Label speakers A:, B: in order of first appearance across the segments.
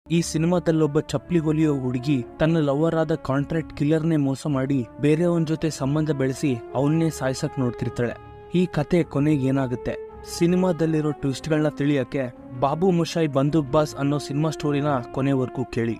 A: ಈ ಸಿನಿಮಾದಲ್ಲೊಬ್ಬ ಚಪ್ಪಲಿ ಹೊಲಿಯೋ ಹುಡುಗಿ ತನ್ನ ಲವರ್ ಆದ ಕಾಂಟ್ರಾಕ್ಟ್ ಕಿಲ್ಲರ್ನೇ ಮೋಸ ಮಾಡಿ ಬೇರೆಯವನ್ ಜೊತೆ ಸಂಬಂಧ ಬೆಳೆಸಿ ಅವನ್ನೇ ಸಾಯ್ಸಕ್ ನೋಡ್ತಿರ್ತಾಳೆ ಈ ಕತೆ ಕೊನೆಗೆ ಏನಾಗುತ್ತೆ ಸಿನಿಮಾದಲ್ಲಿರೋ ಟ್ವಿಸ್ಟ್ಗಳನ್ನ ತಿಳಿಯಕ್ಕೆ ಬಾಬು ಮುಷಾಯ್ ಬಂದೂಕ್ ಬಾಸ್ ಅನ್ನೋ ಸಿನಿಮಾ ಸ್ಟೋರಿನ ಕೊನೆವರೆಗೂ ಕೇಳಿ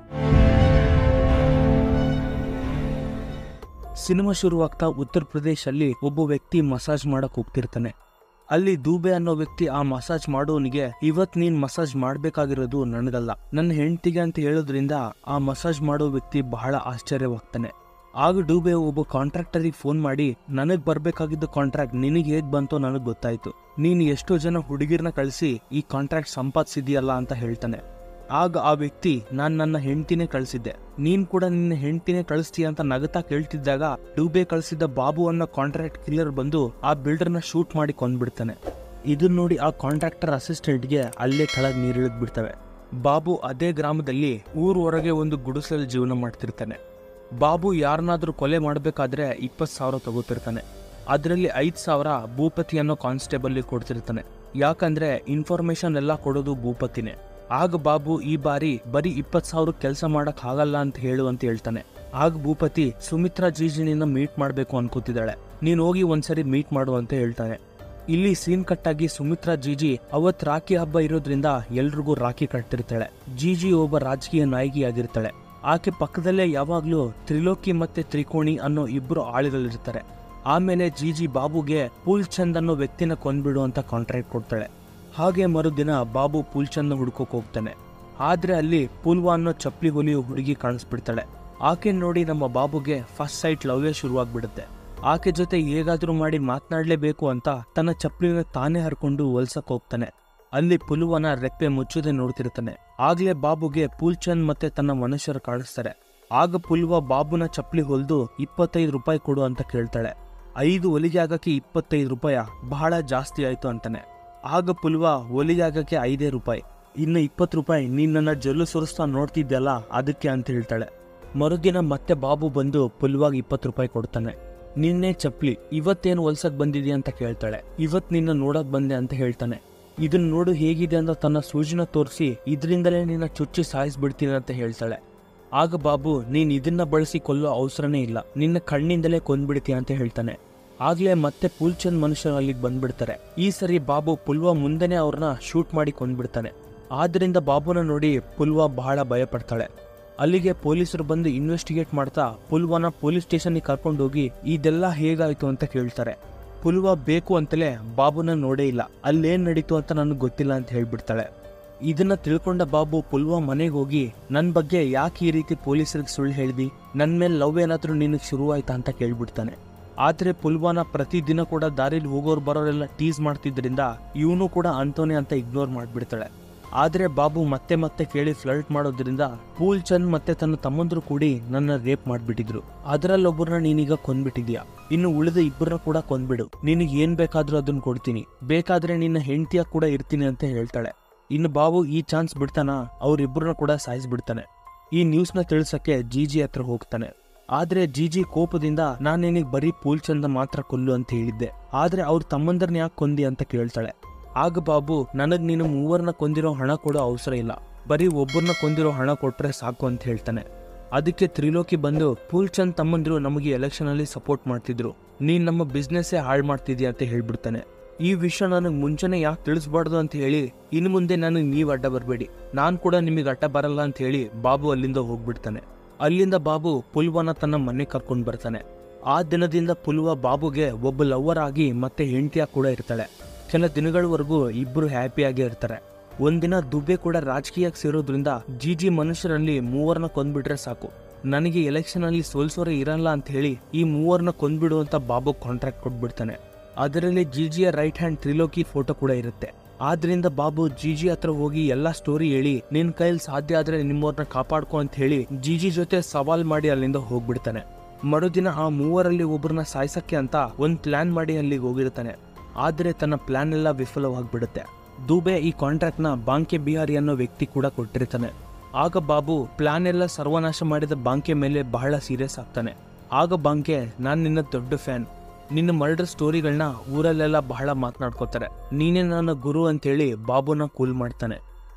A: ಸಿನಿಮಾ ಶುರುವಾಗ್ತಾ ಉತ್ತರ ಪ್ರದೇಶಲ್ಲಿ ಒಬ್ಬ ವ್ಯಕ್ತಿ ಮಸಾಜ್ ಮಾಡಕ್ ಹೋಗ್ತಿರ್ತಾನೆ ಅಲ್ಲಿ ದೂಬೆ ಅನ್ನೋ ವ್ಯಕ್ತಿ ಆ ಮಸಾಜ್ ಮಾಡೋನಿಗೆ ಇವತ್ ನೀನ್ ಮಸಾಜ್ ಮಾಡ್ಬೇಕಾಗಿರೋದು ನನಗಲ್ಲ ನನ್ನ ಹೆಂಡತಿಗೆ ಅಂತ ಹೇಳೋದ್ರಿಂದ ಆ ಮಸಾಜ್ ಮಾಡೋ ವ್ಯಕ್ತಿ ಬಹಳ ಆಶ್ಚರ್ಯವಾಗ್ತಾನೆ ಆಗ ಡೂಬೆ ಒಬ್ಬ ಕಾಂಟ್ರಾಕ್ಟರಿಗೆ ಫೋನ್ ಮಾಡಿ ನನಗ್ ಬರ್ಬೇಕಾಗಿದ್ದ ಕಾಂಟ್ರಾಕ್ಟ್ ನಿನಗೆ ಹೇಗ್ ಬಂತೋ ನನಗ್ ಗೊತ್ತಾಯ್ತು ನೀನ್ ಎಷ್ಟೋ ಜನ ಹುಡುಗಿರ್ನ ಕಳಿಸಿ ಈ ಕಾಂಟ್ರಾಕ್ಟ್ ಸಂಪಾದಿಸಿದ್ಯಲ್ಲ ಅಂತ ಹೇಳ್ತಾನೆ ಆಗ ಆ ವ್ಯಕ್ತಿ ನಾನ್ ನನ್ನ ಹೆಂಡತಿನೇ ಕಳಿಸಿದ್ದೆ ನೀನ್ ಕೂಡ ನಿನ್ನ ಹೆಂಡತಿನೇ ಕಳಿಸ್ತೀಯ ಅಂತ ನಗತಾ ಕೇಳ್ತಿದ್ದಾಗ ಡೂಬೆ ಕಳಿಸಿದ್ದ ಬಾಬು ಅನ್ನೋ ಕಾಂಟ್ರಾಕ್ಟ್ ಕಿಲ್ಲರ್ ಬಂದು ಆ ಬಿಲ್ಡರ್ನ ಶೂಟ್ ಮಾಡಿ ಕೊಂದ್ಬಿಡ್ತಾನೆ ಇದನ್ನ ನೋಡಿ ಆ ಕಾಂಟ್ರಾಕ್ಟರ್ ಅಸಿಸ್ಟೆಂಟ್ಗೆ ಅಲ್ಲೇ ಕೆಳಗ್ ನೀರಿಳಿದ್ ಬಿಡ್ತವೆ ಬಾಬು ಅದೇ ಗ್ರಾಮದಲ್ಲಿ ಊರ್ ಹೊರಗೆ ಒಂದು ಗುಡಿಸಲಲ್ಲಿ ಜೀವನ ಮಾಡ್ತಿರ್ತಾನೆ ಬಾಬು ಯಾರನ್ನಾದ್ರೂ ಕೊಲೆ ಮಾಡಬೇಕಾದ್ರೆ ಇಪ್ಪತ್ತು ಸಾವಿರ ತಗೋತಿರ್ತಾನೆ ಅದರಲ್ಲಿ ಐದು ಸಾವಿರ ಭೂಪತಿ ಅನ್ನೋ ಕಾನ್ಸ್ಟೇಬಲ್ ಕೊಡ್ತಿರ್ತಾನೆ ಯಾಕಂದ್ರೆ ಇನ್ಫಾರ್ಮೇಶನ್ ಎಲ್ಲ ಕೊಡೋದು ಭೂಪತಿನೇ ಆಗ ಬಾಬು ಈ ಬಾರಿ ಬರೀ ಇಪ್ಪತ್ತು ಸಾವಿರ ಕೆಲಸ ಮಾಡಕ್ ಆಗಲ್ಲ ಅಂತ ಹೇಳು ಅಂತ ಹೇಳ್ತಾನೆ ಆಗ ಭೂಪತಿ ಸುಮಿತ್ರಾ ಜೀಜಿನಿನ ಮೀಟ್ ಮಾಡ್ಬೇಕು ಅನ್ಕೋತಿದ್ದಾಳೆ ನೀನ್ ಹೋಗಿ ಒಂದ್ಸರಿ ಮೀಟ್ ಮಾಡು ಅಂತ ಹೇಳ್ತಾನೆ ಇಲ್ಲಿ ಸೀನ್ ಕಟ್ಟಾಗಿ ಸುಮಿತ್ರಾ ಜೀಜಿ ಅವತ್ ರಾಖಿ ಹಬ್ಬ ಇರೋದ್ರಿಂದ ಎಲ್ರಿಗೂ ರಾಖಿ ಕಟ್ತಿರ್ತಾಳೆ ಜೀಜಿ ಒಬ್ಬ ರಾಜಕೀಯ ನಾಯಕಿಯಾಗಿರ್ತಾಳೆ ಆಕೆ ಪಕ್ಕದಲ್ಲೇ ಯಾವಾಗ್ಲೂ ತ್ರಿಲೋಕಿ ಮತ್ತೆ ತ್ರಿಕೋಣಿ ಅನ್ನೋ ಇಬ್ರು ಆಳುಗಳಿರ್ತಾರೆ ಆಮೇಲೆ ಜೀಜಿ ಬಾಬುಗೆ ಪೂಲ್ಚಂದ್ ಅನ್ನೋ ವ್ಯಕ್ತಿನ ಕೊಂದ್ಬಿಡು ಅಂತ ಕಾಂಟ್ರಾಕ್ಟ್ ಕೊಡ್ತಾಳೆ ಹಾಗೆ ಮರುದಿನ ಬಾಬು ಪೂಲ್ಚಂದ್ನ ಹುಡ್ಕೋಕ್ ಹೋಗ್ತಾನೆ ಆದ್ರೆ ಅಲ್ಲಿ ಪೂಲ್ವಾ ಅನ್ನೋ ಚಪ್ಪಲಿ ಹೊಲಿಯೋ ಹುಡುಗಿ ಕಾಣಿಸ್ಬಿಡ್ತಾಳೆ ಆಕೆ ನೋಡಿ ನಮ್ಮ ಬಾಬುಗೆ ಫಸ್ಟ್ ಸೈಟ್ ಲವ್ಯ ಶುರುವಾಗ್ಬಿಡುತ್ತೆ ಆಕೆ ಜೊತೆ ಹೇಗಾದ್ರೂ ಮಾಡಿ ಮಾತನಾಡ್ಲೇಬೇಕು ಅಂತ ತನ್ನ ಚಪ್ಪಲಿನ ತಾನೇ ಹರ್ಕೊಂಡು ಹೊಲ್ಸಕ್ ಹೋಗ್ತಾನೆ ಅಲ್ಲಿ ಪುಲ್ವನ ರೆಪ್ಪೆ ಮುಚ್ಚದೆ ನೋಡ್ತಿರ್ತಾನೆ ಆಗ್ಲೇ ಬಾಬುಗೆ ಪೂಲ್ಚಂದ್ ಮತ್ತೆ ತನ್ನ ಮನುಷ್ಯರು ಕಾಣಿಸ್ತಾರೆ ಆಗ ಪುಲ್ವ ಬಾಬುನ ಚಪ್ಪಲಿ ಹೊಲ್ದು ಇಪ್ಪತ್ತೈದು ರೂಪಾಯಿ ಕೊಡು ಅಂತ ಕೇಳ್ತಾಳೆ ಐದು ಹೊಲಿಗೆ ಆಗಕ್ಕೆ ಇಪ್ಪತ್ತೈದು ರೂಪಾಯ ಬಹಳ ಜಾಸ್ತಿ ಆಯ್ತು ಅಂತಾನೆ ಆಗ ಪುಲ್ವ ಹೊಲಿಗೆ ಆಗಕ್ಕೆ ಐದೇ ರೂಪಾಯಿ ಇನ್ನು ಇಪ್ಪತ್ತು ರೂಪಾಯಿ ನೀನ್ ನನ್ನ ಜಲ್ಲು ಸುರಿಸ್ತಾ ನೋಡ್ತಿದ್ಯಲ್ಲ ಅದಕ್ಕೆ ಅಂತ ಹೇಳ್ತಾಳೆ ಮರುದಿನ ಮತ್ತೆ ಬಾಬು ಬಂದು ಪುಲ್ವಾಗ ಇಪ್ಪತ್ತು ರೂಪಾಯಿ ಕೊಡ್ತಾನೆ ನಿನ್ನೆ ಚಪ್ಲಿ ಇವತ್ತೇನು ಹೊಲ್ಸಕ್ ಬಂದಿದ್ಯಾ ಅಂತ ಕೇಳ್ತಾಳೆ ಇವತ್ ನಿನ್ನ ನೋಡಕ್ ಬಂದೆ ಅಂತ ಹೇಳ್ತಾನೆ ಇದನ್ನ ನೋಡು ಹೇಗಿದೆ ಅಂತ ತನ್ನ ಸೂಜಿನ ತೋರಿಸಿ ಇದರಿಂದಲೇ ನಿನ್ನ ಚುಚ್ಚಿ ಸಾಯಿಸ್ಬಿಡ್ತೀನಿ ಅಂತ ಹೇಳ್ತಾಳೆ ಆಗ ಬಾಬು ನೀನ್ ಇದನ್ನ ಬಳಸಿ ಕೊಲ್ಲೋ ಅವಸರನೇ ಇಲ್ಲ ನಿನ್ನ ಕಣ್ಣಿಂದಲೇ ಕೊಂದ್ಬಿಡ್ತೀಯ ಅಂತ ಹೇಳ್ತಾನೆ ಆಗ್ಲೇ ಮತ್ತೆ ಪುಲ್ಚಂದ್ ಮನುಷ್ಯರು ಅಲ್ಲಿಗೆ ಬಂದ್ಬಿಡ್ತಾರೆ ಈ ಸರಿ ಬಾಬು ಪುಲ್ವಾ ಮುಂದೆನೆ ಅವ್ರನ್ನ ಶೂಟ್ ಮಾಡಿ ಕೊಂದ್ಬಿಡ್ತಾನೆ ಆದ್ರಿಂದ ಬಾಬುನ ನೋಡಿ ಪುಲ್ವಾ ಬಹಳ ಭಯ ಪಡ್ತಾಳೆ ಅಲ್ಲಿಗೆ ಪೊಲೀಸರು ಬಂದು ಇನ್ವೆಸ್ಟಿಗೇಟ್ ಮಾಡ್ತಾ ಪುಲ್ವಾನ ಪೊಲೀಸ್ ಸ್ಟೇಷನ್ಗೆ ಕರ್ಕೊಂಡು ಹೋಗಿ ಇದೆಲ್ಲ ಹೇಗಾಯ್ತು ಅಂತ ಕೇಳ್ತಾರೆ ಪುಲ್ವಾ ಬೇಕು ಅಂತಲೇ ಬಾಬುನ ನೋಡೇ ಇಲ್ಲ ಅಲ್ಲೇನ್ ನಡೀತು ಅಂತ ನನಗೆ ಗೊತ್ತಿಲ್ಲ ಅಂತ ಹೇಳ್ಬಿಡ್ತಾಳೆ ಇದನ್ನ ತಿಳ್ಕೊಂಡ ಬಾಬು ಪುಲ್ವಾ ಮನೆಗೆ ಹೋಗಿ ನನ್ ಬಗ್ಗೆ ಯಾಕೆ ಈ ರೀತಿ ಪೊಲೀಸರಿಗೆ ಸುಳ್ಳು ಹೇಳ್ದಿ ನನ್ ಮೇಲೆ ಲವ್ ಏನಾದ್ರೂ ನಿನಗೆ ಶುರುವಾಯ್ತಾ ಅಂತ ಕೇಳ್ಬಿಡ್ತಾನೆ ಆದ್ರೆ ಪುಲ್ವಾನ ಪ್ರತಿದಿನ ಕೂಡ ದಾರಿಲಿ ಹೋಗೋರು ಬರೋರೆಲ್ಲ ಟೀಸ್ ಮಾಡ್ತಿದ್ರಿಂದ ಇವನು ಕೂಡ ಅಂತೋನೆ ಅಂತ ಇಗ್ನೋರ್ ಮಾಡ್ಬಿಡ್ತಾಳೆ ಆದ್ರೆ ಬಾಬು ಮತ್ತೆ ಮತ್ತೆ ಕೇಳಿ ಫ್ಲರ್ಟ್ ಮಾಡೋದ್ರಿಂದ ಪೂಲ್ ಚಂದ್ ಮತ್ತೆ ತನ್ನ ತಮ್ಮಂದ್ರು ಕೂಡಿ ನನ್ನ ರೇಪ್ ಮಾಡ್ಬಿಟ್ಟಿದ್ರು ಅದರಲ್ಲೊಬ್ಬರನ್ನ ನೀನೀಗ ಕೊಂದ್ಬಿಟ್ಟಿದ್ಯಾ ಇನ್ನು ಉಳಿದ ಇಬ್ಬರನ್ನ ಕೂಡ ಕೊಂದ್ಬಿಡು ನಿನಗೆ ಏನ್ ಬೇಕಾದ್ರೂ ಅದನ್ನ ಕೊಡ್ತೀನಿ ಬೇಕಾದ್ರೆ ನಿನ್ನ ಹೆಂಡತಿಯ ಕೂಡ ಇರ್ತೀನಿ ಅಂತ ಹೇಳ್ತಾಳೆ ಇನ್ನು ಬಾಬು ಈ ಚಾನ್ಸ್ ಬಿಡ್ತಾನ ಅವ್ರಿಬ್ಬರನ್ನ ಕೂಡ ಸಾಯಿಸ್ಬಿಡ್ತಾನೆ ಈ ನ್ಯೂಸ್ನ ತಿಳಿಸಕ್ಕೆ ಜೀಜಿ ಹತ್ರ ಹೋಗ್ತಾನೆ ಆದ್ರೆ ಜೀಜಿ ಕೋಪದಿಂದ ನಾನು ನಿನಗೆ ಬರೀ ಪೂಲ್ಚಂದ ಮಾತ್ರ ಕೊಲ್ಲು ಅಂತ ಹೇಳಿದ್ದೆ ಆದ್ರೆ ಅವ್ರ ತಮ್ಮಂದರ್ನ ಯಾಕೆ ಕೊಂದಿ ಅಂತ ಕೇಳ್ತಾಳೆ ಆಗ ಬಾಬು ನನಗ್ ನೀನು ಮೂವರನ್ನ ಕೊಂದಿರೋ ಹಣ ಕೊಡೋ ಅವಸರ ಇಲ್ಲ ಬರೀ ಒಬ್ಬರನ್ನ ಕೊಂದಿರೋ ಹಣ ಕೊಟ್ರೆ ಸಾಕು ಅಂತ ಹೇಳ್ತಾನೆ ಅದಕ್ಕೆ ತ್ರಿಲೋಕಿ ಬಂದು ಪೂಲ್ಚಂದ್ ತಮ್ಮಂದಿರು ನಮಗೆ ಎಲೆಕ್ಷನ್ ಅಲ್ಲಿ ಸಪೋರ್ಟ್ ಮಾಡ್ತಿದ್ರು ನೀನ್ ನಮ್ಮ ಬಿಸ್ನೆಸ್ಸೇ ಹಾಳು ಮಾಡ್ತಿದ್ಯಾ ಅಂತ ಹೇಳ್ಬಿಡ್ತಾನೆ ಈ ವಿಷಯ ನನಗೆ ಮುಂಚೆನೆ ಯಾಕೆ ತಿಳಿಸ್ಬಾರ್ದು ಅಂತ ಹೇಳಿ ಇನ್ನು ಮುಂದೆ ನನಗೆ ನೀವು ಅಡ್ಡ ಬರಬೇಡಿ ನಾನು ಕೂಡ ನಿಮಗೆ ಅಡ್ಡ ಬರಲ್ಲ ಅಂತ ಹೇಳಿ ಬಾಬು ಅಲ್ಲಿಂದ ಹೋಗ್ಬಿಡ್ತಾನೆ ಅಲ್ಲಿಂದ ಬಾಬು ಪುಲ್ವಾನ ತನ್ನ ಮನೆ ಕರ್ಕೊಂಡು ಬರ್ತಾನೆ ಆ ದಿನದಿಂದ ಪುಲ್ವಾ ಬಾಬುಗೆ ಒಬ್ಬ ಲವ್ವರ್ ಆಗಿ ಮತ್ತೆ ಹೆಂಡತಿಯಾಗಿ ಕೂಡ ಇರ್ತಾಳೆ ಕೆಲ ದಿನಗಳವರೆಗೂ ಇಬ್ಬರು ಹ್ಯಾಪಿಯಾಗೇ ಇರ್ತಾರೆ ಒಂದಿನ ದುಬೆ ಕೂಡ ರಾಜಕೀಯಕ್ಕೆ ಸೇರೋದ್ರಿಂದ ಜಿಜಿ ಮನುಷ್ಯರಲ್ಲಿ ಮೂವರನ್ನ ಕೊಂದ್ಬಿಟ್ರೆ ಸಾಕು ನನಗೆ ಎಲೆಕ್ಷನ್ ಅಲ್ಲಿ ಸೋಲ್ಸೋರೆ ಇರಲ್ಲ ಅಂತ ಹೇಳಿ ಈ ಮೂವರನ್ನ ಕೊಂದ್ಬಿಡು ಅಂತ ಬಾಬು ಕಾಂಟ್ರಾಕ್ಟ್ ಕೊಟ್ಬಿಡ್ತಾನೆ ಅದರಲ್ಲಿ ಜಿಜಿಯ ರೈಟ್ ಹ್ಯಾಂಡ್ ತ್ರಿಲೋಕಿ ಫೋಟೋ ಕೂಡ ಇರುತ್ತೆ ಆದ್ರಿಂದ ಬಾಬು ಜಿಜಿ ಹತ್ರ ಹೋಗಿ ಎಲ್ಲಾ ಸ್ಟೋರಿ ಹೇಳಿ ನಿನ್ ಕೈಲಿ ಸಾಧ್ಯ ಆದ್ರೆ ನಿಮ್ಮವ್ರನ್ನ ಕಾಪಾಡ್ಕೊ ಅಂತ ಹೇಳಿ ಜಿಜಿ ಜೊತೆ ಸವಾಲ್ ಮಾಡಿ ಅಲ್ಲಿಂದ ಹೋಗ್ಬಿಡ್ತಾನೆ ಮರುದಿನ ಆ ಮೂವರಲ್ಲಿ ಒಬ್ಬರನ್ನ ಸಾಯ್ಸಕ್ಕೆ ಅಂತ ಒಂದ್ ಪ್ಲಾನ್ ಮಾಡಿ ಅಲ್ಲಿಗೆ ಹೋಗಿರ್ತಾನೆ ಆದ್ರೆ ತನ್ನ ಪ್ಲಾನ್ ಎಲ್ಲ ವಿಫಲವಾಗ್ಬಿಡುತ್ತೆ ದುಬೆ ಈ ಕಾಂಟ್ರಾಕ್ಟ್ ನ ಬಾಂಕೆ ಬಿಹಾರಿ ಅನ್ನೋ ವ್ಯಕ್ತಿ ಕೂಡ ಕೊಟ್ಟಿರ್ತಾನೆ ಆಗ ಬಾಬು ಪ್ಲಾನ್ ಎಲ್ಲ ಸರ್ವನಾಶ ಮಾಡಿದ ಬಾಂಕೆ ಮೇಲೆ ಬಹಳ ಸೀರಿಯಸ್ ಆಗ್ತಾನೆ ಆಗ ಬಾಂಕೆ ನಾನ್ ನಿನ್ನ ದೊಡ್ಡ ಫ್ಯಾನ್ ನಿನ್ನ ಮರ್ಡರ್ ಸ್ಟೋರಿಗಳನ್ನ ಊರಲ್ಲೆಲ್ಲ ಬಹಳ ಮಾತನಾಡ್ಕೋತಾರೆ ನೀನೇ ನನ್ನ ಗುರು ಅಂತೇಳಿ ಬಾಬುನ ಕೂಲ್ ಮಾಡ್ತಾನೆ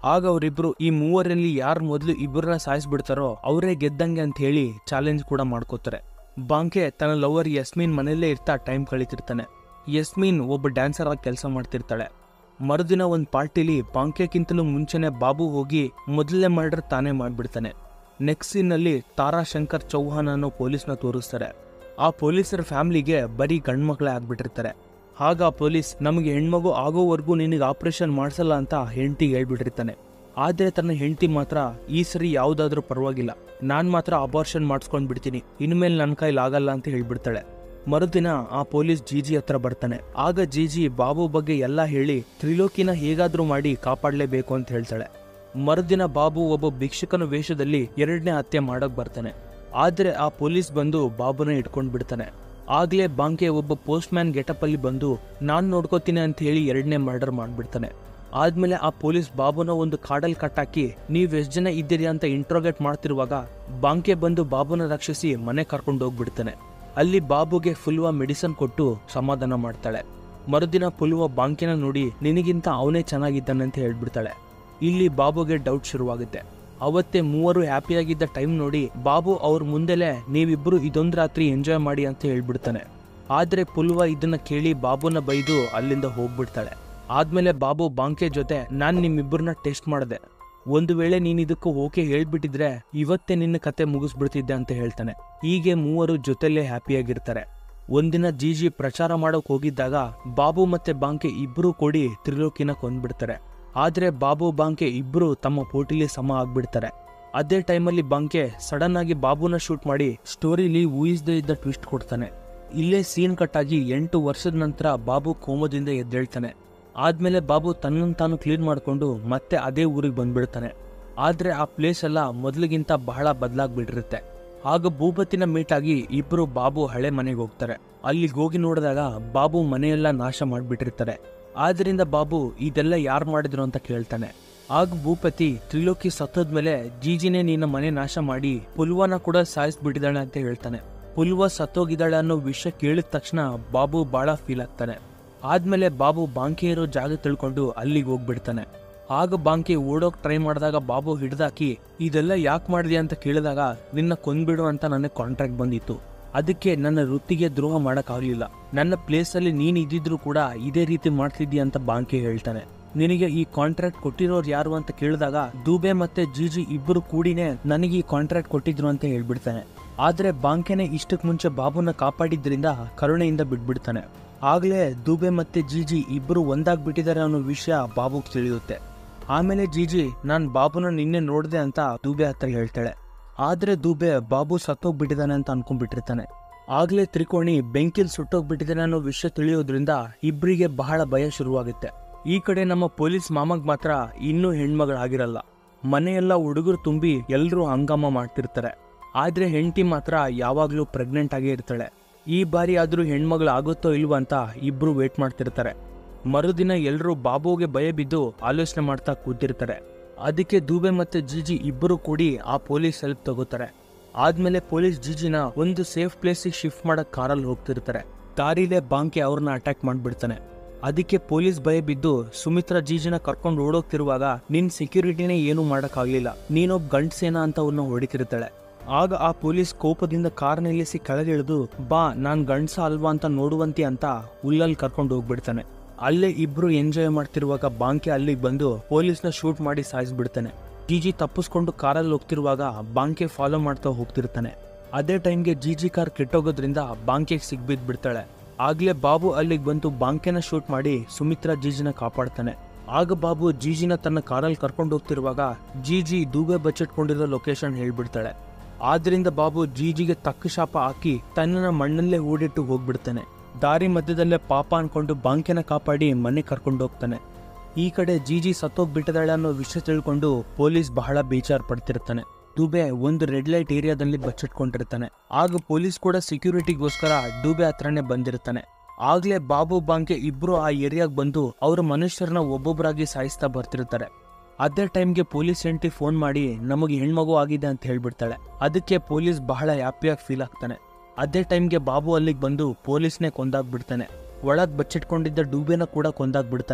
A: ಆಗ ಅವರಿಬ್ರು ಈ ಮೂವರಲ್ಲಿ ಯಾರು ಮೊದಲು ಇಬ್ಬರನ್ನ ಸಾಯಿಸ್ಬಿಡ್ತಾರೋ ಅವರೇ ಗೆದ್ದಂಗೆ ಅಂತ ಹೇಳಿ ಚಾಲೆಂಜ್ ಕೂಡ ಮಾಡ್ಕೋತಾರೆ ಬಾಂಕೆ ತನ್ನ ಲವರ್ ಯಸ್ಮೀನ್ ಮನೆಯಲ್ಲೇ ಇರ್ತಾ ಟೈಮ್ ಕಳೀತಿರ್ತಾನೆ ಯಸ್ಮೀನ್ ಒಬ್ಬ ಡ್ಯಾನ್ಸರ್ ಆಗಿ ಕೆಲಸ ಮಾಡ್ತಿರ್ತಾಳೆ ಮರುದಿನ ಒಂದು ಪಾರ್ಟಿಲಿ ಬಾಂಕೆಕ್ಕಿಂತಲೂ ಮುಂಚೆನೆ ಬಾಬು ಹೋಗಿ ಮೊದಲನೇ ಮರ್ಡರ್ ತಾನೇ ಮಾಡ್ಬಿಡ್ತಾನೆ ನೆಕ್ಸ್ಟ್ ಸೀನಲ್ಲಿ ತಾರಾಶಂಕರ್ ಚೌಹಾನ್ ಅನ್ನೋ ಪೊಲೀಸ್ನ ತೋರಿಸ್ತಾರೆ ಆ ಪೊಲೀಸರ ಫ್ಯಾಮಿಲಿಗೆ ಬರೀ ಗಂಡ್ಮಕ್ಳೇ ಆಗ್ಬಿಟ್ಟಿರ್ತಾರೆ ಆಗ ಆ ಪೊಲೀಸ್ ನಮಗೆ ಹೆಣ್ಮಗು ಆಗೋವರೆಗೂ ನಿನಗೆ ಆಪರೇಷನ್ ಮಾಡಿಸಲ್ಲ ಅಂತ ಹೆಂಡತಿಗೆ ಹೇಳ್ಬಿಟ್ಟಿರ್ತಾನೆ ಆದರೆ ತನ್ನ ಹೆಂಡತಿ ಮಾತ್ರ ಈ ಸರಿ ಯಾವುದಾದ್ರೂ ಪರವಾಗಿಲ್ಲ ನಾನು ಮಾತ್ರ ಅಬಾರ್ಷನ್ ಮಾಡಿಸ್ಕೊಂಡ್ ಬಿಡ್ತೀನಿ ಇನ್ಮೇಲೆ ನನ್ನ ಕೈಲಿ ಆಗಲ್ಲ ಅಂತ ಹೇಳ್ಬಿಡ್ತಾಳೆ ಮರುದಿನ ಆ ಪೊಲೀಸ್ ಜೀಜಿ ಹತ್ರ ಬರ್ತಾನೆ ಆಗ ಜೀಜಿ ಬಾಬು ಬಗ್ಗೆ ಎಲ್ಲ ಹೇಳಿ ತ್ರಿಲೋಕಿನ ಹೇಗಾದ್ರೂ ಮಾಡಿ ಕಾಪಾಡಲೇಬೇಕು ಅಂತ ಹೇಳ್ತಾಳೆ ಮರುದಿನ ಬಾಬು ಒಬ್ಬ ಭಿಕ್ಷುಕನ ವೇಷದಲ್ಲಿ ಎರಡನೇ ಹತ್ಯೆ ಮಾಡಕ್ ಬರ್ತಾನೆ ಆದ್ರೆ ಆ ಪೊಲೀಸ್ ಬಂದು ಬಾಬುನ ಇಟ್ಕೊಂಡ್ ಬಿಡ್ತಾನೆ ಆಗ್ಲೇ ಬಾಂಕೆ ಒಬ್ಬ ಪೋಸ್ಟ್ ಮ್ಯಾನ್ ಗೆಟಪ್ ಅಲ್ಲಿ ಬಂದು ನಾನ್ ನೋಡ್ಕೋತೀನಿ ಅಂತ ಹೇಳಿ ಎರಡನೇ ಮರ್ಡರ್ ಮಾಡ್ಬಿಡ್ತಾನೆ ಆದ್ಮೇಲೆ ಆ ಪೊಲೀಸ್ ಬಾಬುನ ಒಂದು ಕಾಡಲ್ ಕಟ್ಟಾಕಿ ನೀವ್ ಎಷ್ಟ್ ಜನ ಇದ್ದೀರಿ ಅಂತ ಇಂಟ್ರೋಗೇಟ್ ಮಾಡ್ತಿರುವಾಗ ಬಾಂಕೆ ಬಂದು ಬಾಬುನ ರಕ್ಷಿಸಿ ಮನೆ ಕರ್ಕೊಂಡು ಹೋಗ್ಬಿಡ್ತಾನೆ ಅಲ್ಲಿ ಬಾಬುಗೆ ಫುಲ್ವಾ ಮೆಡಿಸನ್ ಕೊಟ್ಟು ಸಮಾಧಾನ ಮಾಡ್ತಾಳೆ ಮರುದಿನ ಪುಲ್ವಾ ಬಾಂಕಿನ ನೋಡಿ ನಿನಗಿಂತ ಅವನೇ ಚೆನ್ನಾಗಿದ್ದಾನೆ ಅಂತ ಹೇಳ್ಬಿಡ್ತಾಳೆ ಇಲ್ಲಿ ಬಾಬುಗೆ ಡೌಟ್ ಶುರುವಾಗುತ್ತೆ ಅವತ್ತೇ ಮೂವರು ಹ್ಯಾಪಿಯಾಗಿದ್ದ ಟೈಮ್ ನೋಡಿ ಬಾಬು ಅವ್ರ ಮುಂದೆಲೆ ನೀವಿಬ್ರು ಇದೊಂದು ರಾತ್ರಿ ಎಂಜಾಯ್ ಮಾಡಿ ಅಂತ ಹೇಳ್ಬಿಡ್ತಾನೆ ಆದ್ರೆ ಪುಲ್ವಾ ಇದನ್ನ ಕೇಳಿ ಬಾಬುನ ಬೈದು ಅಲ್ಲಿಂದ ಹೋಗ್ಬಿಡ್ತಾಳೆ ಆದ್ಮೇಲೆ ಬಾಬು ಬಾಂಕೆ ಜೊತೆ ನಾನ್ ನಿಮ್ಮಿಬ್ಬರನ್ನ ಟೆಸ್ಟ್ ಮಾಡಿದೆ ಒಂದು ವೇಳೆ ನೀನ್ ಇದಕ್ಕೂ ಓಕೆ ಹೇಳ್ಬಿಟ್ಟಿದ್ರೆ ಇವತ್ತೇ ನಿನ್ನ ಕತೆ ಮುಗಿಸ್ಬಿಡ್ತಿದ್ದೆ ಅಂತ ಹೇಳ್ತಾನೆ ಹೀಗೆ ಮೂವರು ಜೊತೆಲೇ ಹ್ಯಾಪಿಯಾಗಿರ್ತಾರೆ ಒಂದಿನ ಜೀಜಿ ಪ್ರಚಾರ ಮಾಡೋಕ್ ಹೋಗಿದ್ದಾಗ ಬಾಬು ಮತ್ತೆ ಬಾಂಕೆ ಇಬ್ರು ಕೂಡಿ ತ್ರಿಲೋಕಿನ ಕೊಂದ್ಬಿಡ್ತಾರೆ ಆದ್ರೆ ಬಾಬು ಬಾಂಕೆ ಇಬ್ರು ತಮ್ಮ ಪೋಟಿಲಿ ಸಮ ಆಗ್ಬಿಡ್ತಾರೆ ಅದೇ ಟೈಮಲ್ಲಿ ಬಾಂಕೆ ಸಡನ್ ಆಗಿ ಬಾಬುನ ಶೂಟ್ ಮಾಡಿ ಸ್ಟೋರಿಲಿ ಊಹಿಸದೇ ಇದ್ದ ಟ್ವಿಸ್ಟ್ ಕೊಡ್ತಾನೆ ಇಲ್ಲೇ ಸೀನ್ ಕಟ್ ಆಗಿ ಎಂಟು ವರ್ಷದ ನಂತರ ಬಾಬು ಕೋಮದಿಂದ ಎದ್ದೇಳ್ತಾನೆ ಆದ್ಮೇಲೆ ಬಾಬು ತನ್ನನ್ನು ತಾನು ಕ್ಲೀನ್ ಮಾಡ್ಕೊಂಡು ಮತ್ತೆ ಅದೇ ಊರಿಗೆ ಬಂದ್ಬಿಡ್ತಾನೆ ಆದ್ರೆ ಆ ಪ್ಲೇಸ್ ಎಲ್ಲ ಮೊದಲಿಗಿಂತ ಬಹಳ ಬದಲಾಗ್ಬಿಟ್ಟಿರುತ್ತೆ ಆಗ ಭೂಪತಿನ ಮೀಟ್ ಆಗಿ ಇಬ್ರು ಬಾಬು ಹಳೆ ಮನೆಗೆ ಹೋಗ್ತಾರೆ ಅಲ್ಲಿಗೆ ಹೋಗಿ ನೋಡಿದಾಗ ಬಾಬು ಮನೆಯೆಲ್ಲ ನಾಶ ಮಾಡ್ಬಿಟ್ಟಿರ್ತಾರೆ ಆದ್ರಿಂದ ಬಾಬು ಇದೆಲ್ಲ ಯಾರು ಮಾಡಿದ್ರು ಅಂತ ಕೇಳ್ತಾನೆ ಆಗ ಭೂಪತಿ ತ್ರಿಲೋಕಿ ಸತ್ತೋದ್ಮೇಲೆ ಜೀಜಿನೇ ನಿನ್ನ ಮನೆ ನಾಶ ಮಾಡಿ ಪುಲ್ವಾನ ಕೂಡ ಸಾಯಿಸ್ಬಿಟ್ಟಿದ್ದಾಳೆ ಅಂತ ಹೇಳ್ತಾನೆ ಪುಲ್ವಾ ಸತ್ತೋಗಿದ್ದಾಳೆ ಅನ್ನೋ ವಿಷಯ ಕೇಳಿದ ತಕ್ಷಣ ಬಾಬು ಬಹಳ ಫೀಲ್ ಆಗ್ತಾನೆ ಆದ್ಮೇಲೆ ಬಾಬು ಬಾಂಕಿ ಇರೋ ಜಾಗ ತಿಳ್ಕೊಂಡು ಅಲ್ಲಿಗೆ ಹೋಗ್ಬಿಡ್ತಾನೆ ಆಗ ಬಾಂಕಿ ಓಡೋಕ್ ಟ್ರೈ ಮಾಡಿದಾಗ ಬಾಬು ಹಿಡ್ದಾಕಿ ಇದೆಲ್ಲ ಯಾಕೆ ಮಾಡಿದೆ ಅಂತ ಕೇಳಿದಾಗ ನಿನ್ನ ಕೊಂದ್ಬಿಡು ಅಂತ ನನಗೆ ಕಾಂಟ್ರಾಕ್ಟ್ ಬಂದಿತ್ತು ಅದಕ್ಕೆ ನನ್ನ ವೃತ್ತಿಗೆ ದ್ರೋಹ ಮಾಡಕ್ಕಾಗ್ಲಿಲ್ಲ ನನ್ನ ಪ್ಲೇಸಲ್ಲಿ ನೀನ್ ಇದ್ದಿದ್ರು ಕೂಡ ಇದೇ ರೀತಿ ಮಾಡ್ತಿದ್ದಿ ಅಂತ ಬಾಂಕಿ ಹೇಳ್ತಾನೆ ನಿನಗೆ ಈ ಕಾಂಟ್ರಾಕ್ಟ್ ಕೊಟ್ಟಿರೋರು ಯಾರು ಅಂತ ಕೇಳಿದಾಗ ದೂಬೆ ಮತ್ತೆ ಜಿಜಿ ಇಬ್ಬರು ಕೂಡಿನೇ ನನಗೆ ಈ ಕಾಂಟ್ರಾಕ್ಟ್ ಕೊಟ್ಟಿದ್ರು ಅಂತ ಹೇಳ್ಬಿಡ್ತಾನೆ ಆದ್ರೆ ಬಾಂಕೆನೆ ಇಷ್ಟಕ್ ಮುಂಚೆ ಬಾಬುನ ಕಾಪಾಡಿದ್ರಿಂದ ಕರುಣೆಯಿಂದ ಬಿಟ್ಬಿಡ್ತಾನೆ ಆಗ್ಲೇ ದೂಬೆ ಮತ್ತೆ ಜಿಜಿ ಇಬ್ಬರು ಒಂದಾಗ್ಬಿಟ್ಟಿದ್ದಾರೆ ಅನ್ನೋ ವಿಷಯ ಬಾಬುಗ್ ತಿಳಿಯುತ್ತೆ ಆಮೇಲೆ ಜಿಜಿ ನಾನ್ ಬಾಬುನ ನಿನ್ನೆ ನೋಡ್ದೆ ಅಂತ ದೂಬೆ ಹತ್ರ ಹೇಳ್ತಾಳೆ ಆದ್ರೆ ದೂಬೆ ಬಾಬು ಸತ್ತೋಗ್ಬಿಟ್ಟಿದ್ದಾನೆ ಅಂತ ಅನ್ಕೊಂಡ್ಬಿಟ್ಟಿರ್ತಾನೆ ಆಗ್ಲೇ ತ್ರಿಕೋಣಿ ಬೆಂಕಿಲ್ ಸುಟ್ಟೋಗ್ಬಿಟ್ಟಿದ್ದಾನೆ ಅನ್ನೋ ವಿಷಯ ತಿಳಿಯೋದ್ರಿಂದ ಇಬ್ರಿಗೆ ಬಹಳ ಭಯ ಶುರುವಾಗುತ್ತೆ ಈ ಕಡೆ ನಮ್ಮ ಪೊಲೀಸ್ ಮಾಮಗ್ ಮಾತ್ರ ಇನ್ನೂ ಹೆಣ್ಮಗಳಾಗಿರಲ್ಲ ಮನೆಯೆಲ್ಲ ಹುಡುಗರು ತುಂಬಿ ಎಲ್ರೂ ಹಂಗಾಮ ಮಾಡ್ತಿರ್ತಾರೆ ಆದ್ರೆ ಹೆಂಡತಿ ಮಾತ್ರ ಯಾವಾಗ್ಲೂ ಪ್ರೆಗ್ನೆಂಟ್ ಆಗೇ ಇರ್ತಾಳೆ ಈ ಬಾರಿ ಆದ್ರೂ ಹೆಣ್ಮಗಳು ಆಗುತ್ತೋ ಇಲ್ವೋ ಅಂತ ಇಬ್ರು ವೇಟ್ ಮಾಡ್ತಿರ್ತಾರೆ ಮರುದಿನ ಎಲ್ರೂ ಬಾಬುಗೆ ಭಯ ಬಿದ್ದು ಆಲೋಚನೆ ಮಾಡ್ತಾ ಕೂತಿರ್ತಾರೆ ಅದಕ್ಕೆ ದೂಬೆ ಮತ್ತೆ ಜಿಜಿ ಇಬ್ಬರು ಕೂಡಿ ಆ ಪೊಲೀಸ್ ಹೆಲ್ಪ್ ತಗೋತಾರೆ ಆದ್ಮೇಲೆ ಪೊಲೀಸ್ ಜಿಜಿನ ಒಂದು ಸೇಫ್ ಪ್ಲೇಸಿಗೆ ಶಿಫ್ಟ್ ಮಾಡಕ್ ಕಾರಲ್ಲಿ ಹೋಗ್ತಿರ್ತಾರೆ ದಾರಿಲೇ ಬಾಂಕೆ ಅವ್ರನ್ನ ಅಟ್ಯಾಕ್ ಮಾಡ್ಬಿಡ್ತಾನೆ ಅದಕ್ಕೆ ಪೊಲೀಸ್ ಭಯ ಬಿದ್ದು ಸುಮಿತ್ರಾ ಜೀಜಿನ ಕರ್ಕೊಂಡು ಓಡೋಗ್ತಿರುವಾಗ ನಿನ್ ಸೆಕ್ಯೂರಿಟಿನೇ ಏನು ಮಾಡಕ್ಕಾಗ್ಲಿಲ್ಲ ನೀನೊಬ್ಬ ಗಂಡ್ಸೇನ ಅಂತ ಅವ್ರನ್ನ ಹೊಡಿತಿರ್ತಾಳೆ ಆಗ ಆ ಪೊಲೀಸ್ ಕೋಪದಿಂದ ಕಾರ್ ನಿಲ್ಲಿಸಿ ಕೆಳಗಿಳಿದು ಬಾ ನಾನ್ ಗಂಡ್ಸ ಅಲ್ವಾ ಅಂತ ನೋಡುವಂತಿ ಅಂತ ಹುಲ್ಲಲ್ಲಿ ಕರ್ಕೊಂಡು ಹೋಗ್ಬಿಡ್ತಾನೆ ಅಲ್ಲೇ ಇಬ್ರು ಎಂಜಾಯ್ ಮಾಡ್ತಿರುವಾಗ ಬಾಂಕೆ ಅಲ್ಲಿಗೆ ಬಂದು ಪೊಲೀಸ್ನ ಶೂಟ್ ಮಾಡಿ ಸಾಯಿಸ್ಬಿಡ್ತಾನೆ ಜಿಜಿ ತಪ್ಪಿಸ್ಕೊಂಡು ಕಾರಲ್ಲಿ ಹೋಗ್ತಿರುವಾಗ ಬಾಂಕೆ ಫಾಲೋ ಮಾಡ್ತಾ ಹೋಗ್ತಿರ್ತಾನೆ ಅದೇ ಟೈಮ್ಗೆ ಜಿಜಿ ಕಾರ್ ಕೆಟ್ಟೋಗೋದ್ರಿಂದ ಬಾಂಕೆಗೆ ಸಿಗ್ಬಿದ್ ಬಿಡ್ತಾಳೆ ಆಗ್ಲೇ ಬಾಬು ಅಲ್ಲಿಗೆ ಬಂದು ಬಾಂಕೆನ ಶೂಟ್ ಮಾಡಿ ಸುಮಿತ್ರಾ ಜೀಜಿನ ಕಾಪಾಡ್ತಾನೆ ಆಗ ಬಾಬು ಜೀಜಿನ ತನ್ನ ಕಾರಲ್ಲಿ ಕರ್ಕೊಂಡು ಹೋಗ್ತಿರುವಾಗ ಜೀಜಿ ದೂಬೆ ಬಚ್ಚಿಟ್ಕೊಂಡಿರೋ ಲೊಕೇಶನ್ ಹೇಳ್ಬಿಡ್ತಾಳೆ ಆದ್ರಿಂದ ಬಾಬು ಜೀಜಿಗೆ ತಕ್ಕ ಶಾಪ ಹಾಕಿ ತನ್ನನ್ನ ಮಣ್ಣಲ್ಲೇ ಹೂಡಿಟ್ಟು ಹೋಗ್ಬಿಡ್ತಾನೆ ದಾರಿ ಮಧ್ಯದಲ್ಲೇ ಪಾಪ ಅನ್ಕೊಂಡು ಬಾಂಕೆನ ಕಾಪಾಡಿ ಮನೆ ಕರ್ಕೊಂಡು ಹೋಗ್ತಾನೆ ಈ ಕಡೆ ಜೀಜಿ ಸತ್ತೋಗ್ಬಿಟ್ಟಿದ್ದಾಳೆ ಅನ್ನೋ ವಿಷಯ ತಿಳ್ಕೊಂಡು ಪೊಲೀಸ್ ಬಹಳ ಬೇಜಾರ್ ಪಡ್ತಿರ್ತಾನೆ ದುಬೆ ಒಂದು ರೆಡ್ ಲೈಟ್ ಏರಿಯಾದಲ್ಲಿ ಬಚ್ಚಿಟ್ಕೊಂಡಿರ್ತಾನೆ ಆಗ ಪೊಲೀಸ್ ಕೂಡ ಸೆಕ್ಯೂರಿಟಿಗೋಸ್ಕರ ಡುಬೆ ಹತ್ರನೇ ಬಂದಿರ್ತಾನೆ ಆಗ್ಲೇ ಬಾಬು ಬಾಂಕೆ ಇಬ್ರು ಆ ಏರಿಯಾಗ್ ಬಂದು ಅವ್ರ ಮನುಷ್ಯರನ್ನ ಒಬ್ಬೊಬ್ಬರಾಗಿ ಸಾಯಿಸ್ತಾ ಬರ್ತಿರ್ತಾರೆ ಅದೇ ಟೈಮ್ಗೆ ಪೊಲೀಸ್ ಹೆಂಡತಿ ಫೋನ್ ಮಾಡಿ ನಮಗೆ ಹೆಣ್ಮಗು ಆಗಿದೆ ಅಂತ ಹೇಳ್ಬಿಡ್ತಾಳೆ ಅದಕ್ಕೆ ಪೊಲೀಸ್ ಬಹಳ ಹ್ಯಾಪಿಯಾಗಿ ಫೀಲ್ ಆಗ್ತಾನೆ ಅದೇ ಟೈಮ್ಗೆ ಬಾಬು ಅಲ್ಲಿಗೆ ಬಂದು ಪೊಲೀಸ್ನೇ ಕೊಂದಾಗ್ಬಿಡ್ತಾನೆ ಒಳಗ್ ಬಚ್ಚಿಟ್ಕೊಂಡಿದ್ದ ಡೂಬೆನ ಕೂಡ ಕೊಂದಾಗ್ಬಿಡ್ತಾನೆ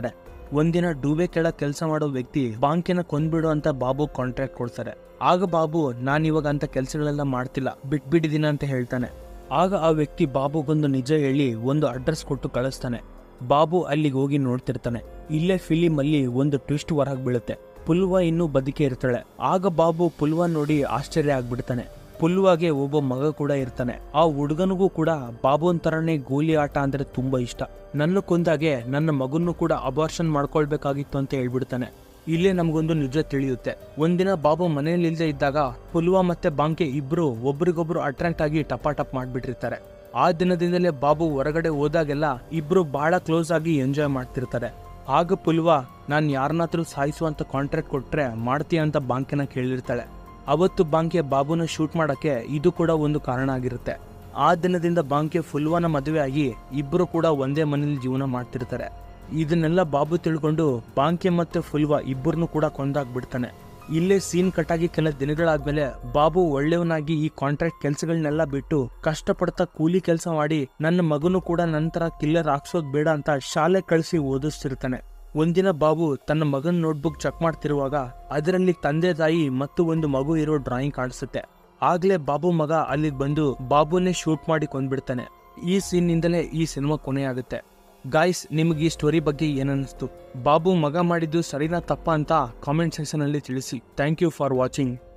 A: ಒಂದಿನ ಡೂಬೆ ಕೆಳಗ್ ಕೆಲಸ ಮಾಡೋ ವ್ಯಕ್ತಿ ಬಾಂಕಿನ ಕೊಂದ್ಬಿಡು ಅಂತ ಬಾಬು ಕಾಂಟ್ರಾಕ್ಟ್ ಕೊಡ್ತಾರೆ ಆಗ ಬಾಬು ನಾನು ಇವಾಗ ಅಂತ ಕೆಲಸಗಳೆಲ್ಲ ಮಾಡ್ತಿಲ್ಲ ಬಿಟ್ಬಿಟ್ಟಿದ್ದೀನ ಅಂತ ಹೇಳ್ತಾನೆ ಆಗ ಆ ವ್ಯಕ್ತಿ ಬಾಬುಗೊಂದು ನಿಜ ಹೇಳಿ ಒಂದು ಅಡ್ರೆಸ್ ಕೊಟ್ಟು ಕಳಿಸ್ತಾನೆ ಬಾಬು ಅಲ್ಲಿಗೆ ಹೋಗಿ ನೋಡ್ತಿರ್ತಾನೆ ಇಲ್ಲೇ ಫಿಲಿಮ್ ಅಲ್ಲಿ ಒಂದು ಟ್ವಿಸ್ಟ್ ಹೊರಗೆ ಬೀಳುತ್ತೆ ಪುಲ್ವಾ ಇನ್ನೂ ಬದುಕೇ ಇರ್ತಾಳೆ ಆಗ ಬಾಬು ಪುಲ್ವಾ ನೋಡಿ ಆಶ್ಚರ್ಯ ಆಗ್ಬಿಡ್ತಾನೆ ಪುಲ್ವಾಗೆ ಒಬ್ಬ ಮಗ ಕೂಡ ಇರ್ತಾನೆ ಆ ಹುಡುಗನಿಗೂ ಕೂಡ ಬಾಬುನ್ ತರನೇ ಗೋಲಿ ಆಟ ಅಂದ್ರೆ ತುಂಬಾ ಇಷ್ಟ ನನ್ನ ಕೊಂದಾಗೆ ನನ್ನ ಮಗನ್ನು ಕೂಡ ಅಬಾರ್ಷನ್ ಮಾಡ್ಕೊಳ್ಬೇಕಾಗಿತ್ತು ಅಂತ ಹೇಳ್ಬಿಡ್ತಾನೆ ಇಲ್ಲೇ ನಮಗೊಂದು ನಿಜ ತಿಳಿಯುತ್ತೆ ಒಂದಿನ ಬಾಬು ಮನೆಯಲ್ಲಿ ಇಲ್ಲದೆ ಇದ್ದಾಗ ಪುಲ್ವಾ ಮತ್ತೆ ಬಾಂಕೆ ಇಬ್ರು ಒಬ್ರಿಗೊಬ್ರು ಅಟ್ರಾಕ್ಟ್ ಆಗಿ ಟಪಾಟಪ್ ಮಾಡ್ಬಿಟ್ಟಿರ್ತಾರೆ ಆ ದಿನದಿಂದಲೇ ಬಾಬು ಹೊರಗಡೆ ಹೋದಾಗೆಲ್ಲ ಇಬ್ರು ಬಹಳ ಕ್ಲೋಸ್ ಆಗಿ ಎಂಜಾಯ್ ಮಾಡ್ತಿರ್ತಾರೆ ಆಗ ಪುಲ್ವಾ ನಾನು ಯಾರನ್ನಾದ್ರೂ ಸಾಯಿಸುವಂತ ಕಾಂಟ್ರಾಕ್ಟ್ ಕೊಟ್ರೆ ಮಾಡ್ತೀಯ ಅಂತ ಬಾಂಕೆನ ಕೇಳಿರ್ತಾಳೆ ಅವತ್ತು ಬಾಂಕೆ ಬಾಬುನ ಶೂಟ್ ಮಾಡಕ್ಕೆ ಇದು ಕೂಡ ಒಂದು ಕಾರಣ ಆಗಿರುತ್ತೆ ಆ ದಿನದಿಂದ ಬಾಂಕೆ ಫುಲ್ವಾನ ಮದುವೆ ಆಗಿ ಇಬ್ಬರು ಕೂಡ ಒಂದೇ ಮನೇಲಿ ಜೀವನ ಮಾಡ್ತಿರ್ತಾರೆ ಇದನ್ನೆಲ್ಲ ಬಾಬು ತಿಳ್ಕೊಂಡು ಬಾಂಕೆ ಮತ್ತೆ ಫುಲ್ವಾ ಇಬ್ಬರನ್ನು ಕೂಡ ಕೊಂದಾಗ್ಬಿಡ್ತಾನೆ ಇಲ್ಲೇ ಸೀನ್ ಕಟ್ಟಾಗಿ ಕೆಲ ದಿನಗಳಾದ್ಮೇಲೆ ಬಾಬು ಒಳ್ಳೆಯವನಾಗಿ ಈ ಕಾಂಟ್ರಾಕ್ಟ್ ಕೆಲ್ಸಗಳನ್ನೆಲ್ಲ ಬಿಟ್ಟು ಕಷ್ಟಪಡ್ತಾ ಕೂಲಿ ಕೆಲಸ ಮಾಡಿ ನನ್ನ ಮಗನು ಕೂಡ ನಂತರ ಕಿಲ್ಲರ್ ಹಾಕ್ಸೋದ್ ಬೇಡ ಅಂತ ಶಾಲೆ ಕಳಿಸಿ ಓದಿಸ್ತಿರ್ತಾನೆ ಒಂದಿನ ಬಾಬು ತನ್ನ ಮಗನ ನೋಟ್ಬುಕ್ ಚೆಕ್ ಮಾಡ್ತಿರುವಾಗ ಅದರಲ್ಲಿ ತಂದೆ ತಾಯಿ ಮತ್ತು ಒಂದು ಮಗು ಇರೋ ಡ್ರಾಯಿಂಗ್ ಕಾಣಿಸುತ್ತೆ ಆಗ್ಲೇ ಬಾಬು ಮಗ ಅಲ್ಲಿಗೆ ಬಂದು ಬಾಬುನೇ ಶೂಟ್ ಮಾಡಿ ಕೊಂದ್ಬಿಡ್ತಾನೆ ಈ ಸೀನ್ನಿಂದಲೇ ಈ ಸಿನಿಮಾ ಕೊನೆಯಾಗುತ್ತೆ ಗಾಯ್ಸ್ ನಿಮಗೆ ಈ ಸ್ಟೋರಿ ಬಗ್ಗೆ ಏನನ್ನಿಸ್ತು ಬಾಬು ಮಗ ಮಾಡಿದ್ದು ಸರಿನಾ ತಪ್ಪಾ ಅಂತ ಕಾಮೆಂಟ್ ಸೆಕ್ಷನ್ ಅಲ್ಲಿ ತಿಳಿಸಿ ಥ್ಯಾಂಕ್ ಯು ಫಾರ್ ವಾಚಿಂಗ್